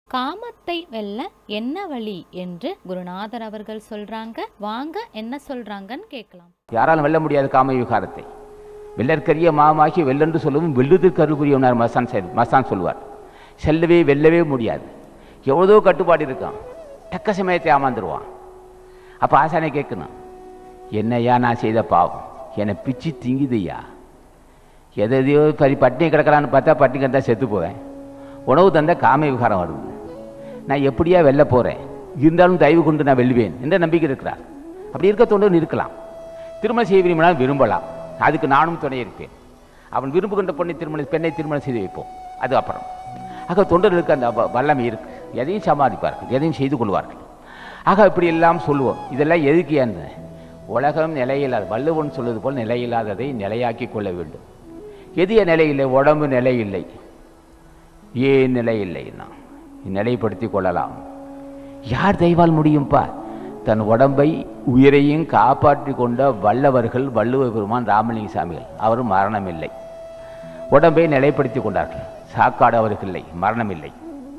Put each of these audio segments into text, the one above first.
காமத்தை வெல்ல என்ன வழி என்று குருநாதர் அவர்கள் சொல்றாங்க வாங்க என்ன சொல்றாங்கன்னு கேட்கலாம் யாராலும் வெல்ல முடியாது காம விகாரத்தை வெள்ளற்கரிய மாமாகி வெல்லென்று சொல்லவும் வெல்லுதற்கு அருள்புரியவனார் மசான் செல் மசான் சொல்வார் செல்லவே வெல்லவே முடியாது எவ்வளோ கட்டுப்பாடு இருக்கான் தக்க சமயத்தை ஏமாந்துருவான் அப்போ ஆசானை கேட்கணும் என்னையா நான் செய்த பாவம் என்னை பிச்சு திங்குதையா எதையோ பரி பட்டினி கிடக்கிறான்னு பார்த்தா பட்டினி கிடந்தா செத்து போவேன் உணவு தந்தா காம விகாரம் வருது நான் எப்படியா வெல்ல போகிறேன் இருந்தாலும் தயவு கொண்டு நான் வெல்லுவேன் என்ற நம்பிக்கை இருக்கிறார் அப்படி இருக்க தொண்டு இருக்கலாம் திருமணம் செய்ய விரும்பினால் விரும்பலாம் அதுக்கு நானும் துணை இருப்பேன் அவன் விரும்புகின்ற பொண்ணை திருமணம் பெண்ணை திருமணம் செய்து வைப்போம் அது அப்புறம் ஆக தொண்டர்களுக்கு அந்த வ- வல்லமை இருக்கு எதையும் சமாளிப்பார்கள் எதையும் செய்து கொள்வார்கள் ஆக இப்படி எல்லாம் சொல்லுவோம் இதெல்லாம் எதுக்கு என்ன உலகம் நிலையில்லாத வள்ளுவன் சொல்வது போல் நிலையில்லாததை நிலையாக்கி கொள்ள வேண்டும் எது நிலையில்லை உடம்பு நிலையில்லை ஏன் நிலையில்லைன்னா நிலைப்படுத்தி கொள்ளலாம் யார் தெய்வால் முடியும்பா தன் உடம்பை உயிரையும் காப்பாற்றி கொண்ட வல்லவர்கள் வள்ளுவ பெருமான் ராமலிங்க சாமிகள் அவர் மரணமில்லை உடம்பை நிலைப்படுத்தி கொண்டார்கள் சாக்காடு அவருக்கு இல்லை மரணமில்லை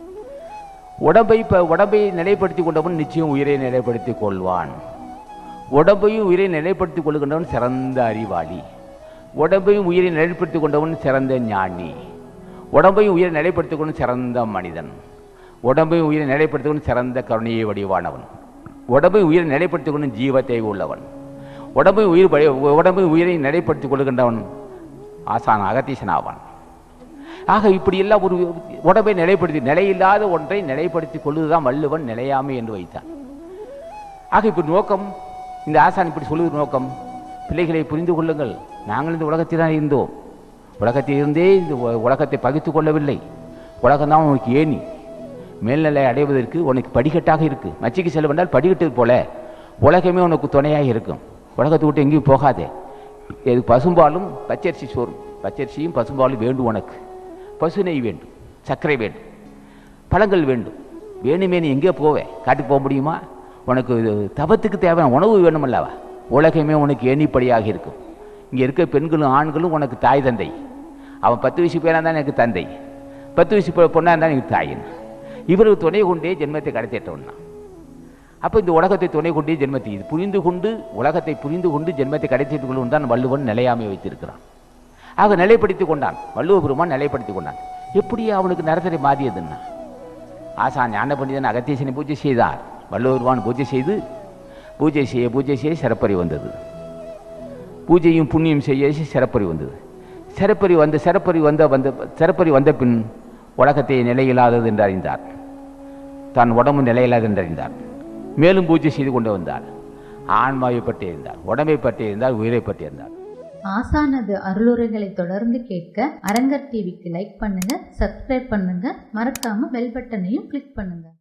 உடம்பை இப்போ உடம்பை நிலைப்படுத்தி கொண்டவன் நிச்சயம் உயிரை நிலைப்படுத்தி கொள்வான் உடம்பையும் உயிரை நிலைப்படுத்திக் கொள்கின்றவன் சிறந்த அறிவாளி உடம்பையும் உயிரை நிலைப்படுத்திக் கொண்டவன் சிறந்த ஞானி உடம்பையும் உயிரை நிலைப்படுத்திக் கொண்டு சிறந்த மனிதன் உடம்பையும் உயிரை நிலைப்படுத்திக் கொண்டு சிறந்த கருணையை வடிவானவன் உடம்பை உயிரை நிலைப்படுத்திக் கொண்டு ஜீவத்தை உள்ளவன் உடம்பை உயிர் படி- உடம்பை உயிரை நிலைப்படுத்திக் கொள்கின்றவன் ஆசான் அகத்தீசன் ஆவான் ஆக இப்படி எல்லாம் ஒரு உடம்பை நிலைப்படுத்தி நிலையில்லாத ஒன்றை நிலைப்படுத்திக் கொள்வதுதான் வள்ளுவன் நிலையாமை என்று வைத்தான் ஆக இப்ப நோக்கம் இந்த ஆசான் இப்படி சொல்லுவது நோக்கம் பிள்ளைகளை புரிந்து கொள்ளுங்கள் நாங்கள் இந்த உலகத்தில் தான் இருந்தோம் உலகத்தில் இருந்தே இந்த உ- உலகத்தை பகித்து கொள்ளவில்லை உலகம்தான் உனக்கு ஏணி மேல்நிலை அடைவதற்கு உனக்கு படிக்கட்டாக இருக்கு மச்சிக்கு செல்ல வேண்டால் படிக்கட்டு போல உலகமே உனக்கு துணையாக இருக்கும் உலகத்தை விட்டு எங்கேயும் போகாதே இது பசும்பாலும் பச்சரிசி சோறும் பச்சரிசியும் பசும்பாலும் வேண்டும் உனக்கு பசு நெய் வேண்டும் சர்க்கரை வேண்டும் பழங்கள் வேண்டும் வேணுமே நீ எங்கே போவே காட்டுக்கு போக முடியுமா உனக்கு இது தவத்துக்கு தேவையான உணவு வேணுமல்லவா உலகமே உனக்கு எண்ணிப்படியாக இருக்கும் இங்கே இருக்க பெண்களும் ஆண்களும் உனக்கு தாய் தந்தை அவன் பத்து வயசு பேராக தான் எனக்கு தந்தை பத்து வயசு பொ- பொண்ணா இருந்தால் எனக்கு தாயின் இவருக்கு துணை கொண்டே ஜென்மத்தை கடத்திட்டவன் தான் அப்போ இந்த உலகத்தை துணை கொண்டே ஜென்மத்தை இது புரிந்து கொண்டு உலகத்தை புரிந்து கொண்டு ஜென்மத்தை கடைத்திட்டுக் கொள்ளும் தான் வள்ளுவன் நிலையாமை வைத்திருக்கிறான் ஆக நிலைப்படுத்தி கொண்டான் வள்ளுவ பெருமான் நிலைப்படுத்தி கொண்டான் எப்படி அவனுக்கு நரத்தரை மாறியதுன்னா ஆசான் ஞான பண்டிதன் அகத்தீசனை பூஜை செய்தார் வள்ளுவ பெருமான் பூஜை செய்து பூஜை செய்ய பூஜை செய்ய சிறப்பறி வந்தது பூஜையும் புண்ணியம் செய்ய சிறப்பறி வந்தது சிறப்பறி வந்த சிறப்பறி வந்த வந்த சிறப்பறி வந்த பின் உலகத்தை நிலையில்லாதது என்று அறிந்தார் தான் உடம்பு நிலையில்லாது என்று அறிந்தார் மேலும் பூஜை செய்து கொண்டு வந்தார் ஆன்மாவை பற்றி இருந்தார் உடம்பை பற்றி இருந்தார் உயிரை பற்றி இருந்தார் ஆசானது அருளுரைகளை தொடர்ந்து கேட்க அரங்கர் டிவிக்கு லைக் பண்ணுங்க சப்ஸ்கிரைப் பண்ணுங்க மறக்காம பெல் பட்டனையும் கிளிக் பண்ணுங்க